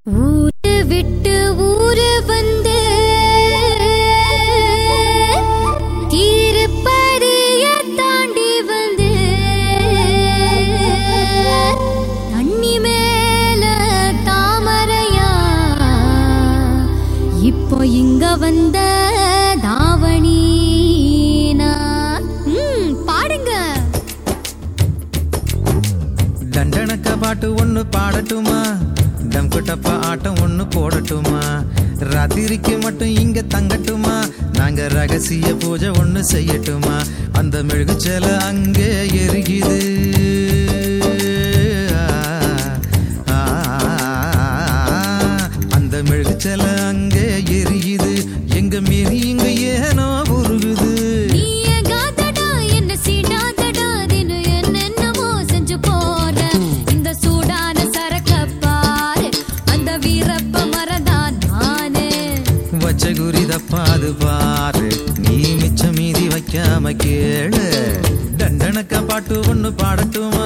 ஊரு விட்டு ஊரு வந்து தீருப்பதிய தாண்டி வந்து தண்ணி மேல தாமரையா இப்போ இங்க வந்த தாவணி ம் பாடுங்க ದಂಡಣಕ್ಕ ಪಾಟು ஒண்ணு பாடட்டுமா டம்குட்டப்பா ஆட்டம் ஒண்ணு போடட்டுமா ராத்திரிக்கு மட்டும் இங்க தங்கட்டுமா நாங்க ரகசிய பூஜை ஒண்ணு செய்யட்டுமா அந்த மெழுகுச்சல அங்கே எரியுது ஆ, அந்த மெழுகுச்சல அங்கே எரியுது எங்க மீறி இங்க ஏனோ உருகுது நீயே காதடா, என்ன சீடாதடா, தினு என்னென்னமோ செஞ்சு போற. இந்த சூடான சரக்கப் பாரு, அந்த வீரப்ப மரந்தான் நானு. வச்ச குறி தப்பாது பாரு நீ மிச்ச மீதி வைக்காம கேளு தண்டனக்க பாட்டு ஒண்ணு பாடட்டுமா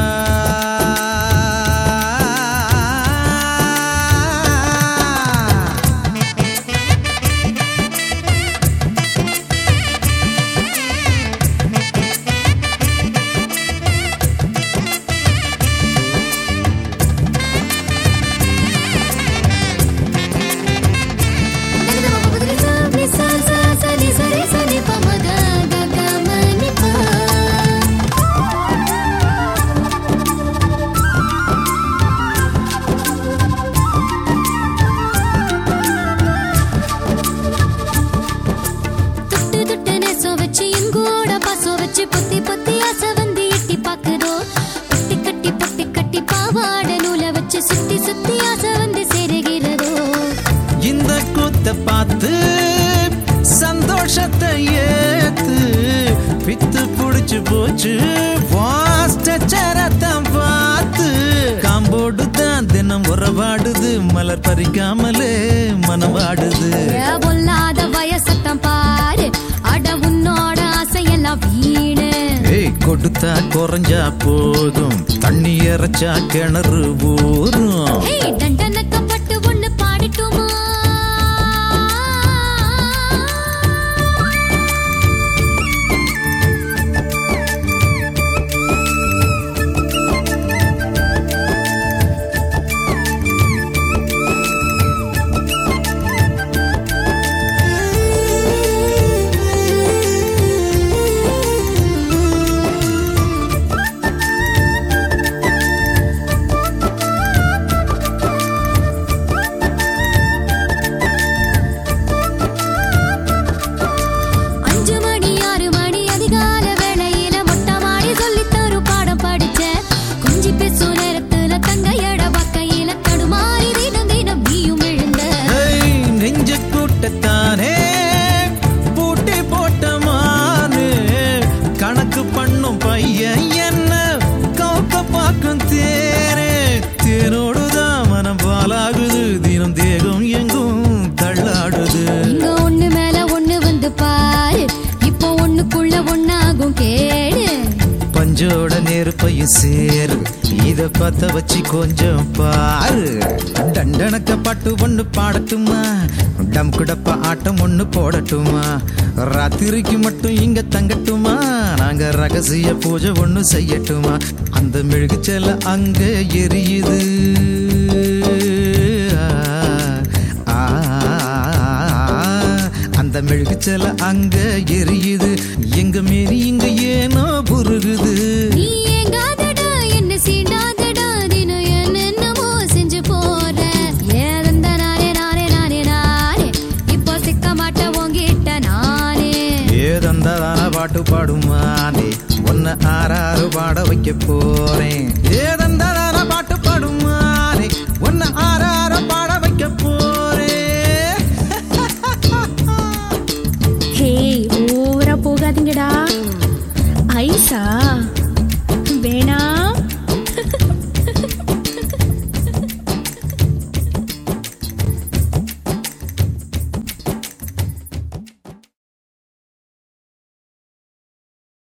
ni sa sa sa ni sa ri sa ni pa ma ga ga ga ma ni pa. தொட்டு தொட்டு நேசம் வச்சு எங்கூட பாசம் வச்சு பொத்தி பொத்தி ஆசை வந்து எட்டி பாக்குதோ பொட்டி கட்டி பொட்டி கட்டி பாவாட நூலை வச்சு சுத்தி சுத்தி ஆசை வந்து சேருகிறதோ இந்த கூத்த பார்த்து சந்தோஷத்தை ஏத்து பித்து புடிச்சு போச்சு வாஸ்டரத்தம் பார்த்து காம்போடு தான் தினம் உறவாடுது மலர் பறிக்காமலே மனவாடுது ஏ பொல்லாத வயசத்தம் பாரு அட உன்னோட ஆசையெல்லாம் வீணு ஏய் கொடுத்தா குறைஞ்சா போதும் தண்ணி இறைச்சா கிணறு ஊறும் ஹே தண்டனக்கப்பட்டு ஒண்ணு பாடட்டுமா அஞ்சு மணி ஆறு மணி அதிகால வேளையில மொட்டை மாடி சொல்லித் தரும் பாடம் படிச்சேன் கொஞ்சி பேசும் நேரத்துல தங்கையட வக்கையில தடுமாறி தினம் தினம் நீயும் எழுந்த ஏய், நெஞ்சு கூட்டத்தானே பூட்டி போட்ட மானு கணக்கு பண்ணும் பையன் என்ன கவுக்க பார்க்கும் தேரே தேனோடுதான் மனம் பாலாகுது தினம் தேகம் எங்கும் தள்ளாடுது இங்க ஒண்ணு மேல ஒண்ணு வந்து பாரு இப்போ ஒண்ணுக்குள்ள ஒண்ணாகும் கேடு பஞ்சோட நெருப்பையும் சேரு இத பத்த வச்சு கொஞ்சம் பாரு தண்டனக்க பாட்டு ஒண்ணு பாடட்டுமா டம் குடப்ப ஆட்டம் ஒண்ணு போடட்டுமா ராத்திரிக்கு மட்டும் இங்க தங்கட்டுமா நாங்க ரகசிய பூஜை ஒண்ணு செய்யட்டுமா அந்த மெழுகுச்சல அங்க எரியுது ஆ, அந்த மெழுகுச்சல அங்க எரியுது எங்க மீறி இங்க ஏனோ புருகுது நீ ஏங்காதடா என்ன சீண்டாதடா தினம் என்னென்னமோ செஞ்சு போற ஏதந்த நானே நானே நானே நானே இப்போ சிக்க மாட்ட உங்கிட்ட நானே ஏதந்தான பாட்டு பாடுமானே உன்னை ஆறாறு பாட வைக்க போறேன் ஏதந்தான பாட்டு பாடுமானே உன்னை ஆறாறு பாட வைக்க போறேன் ஹே ஓவரா போகாதீங்கடா ஐசா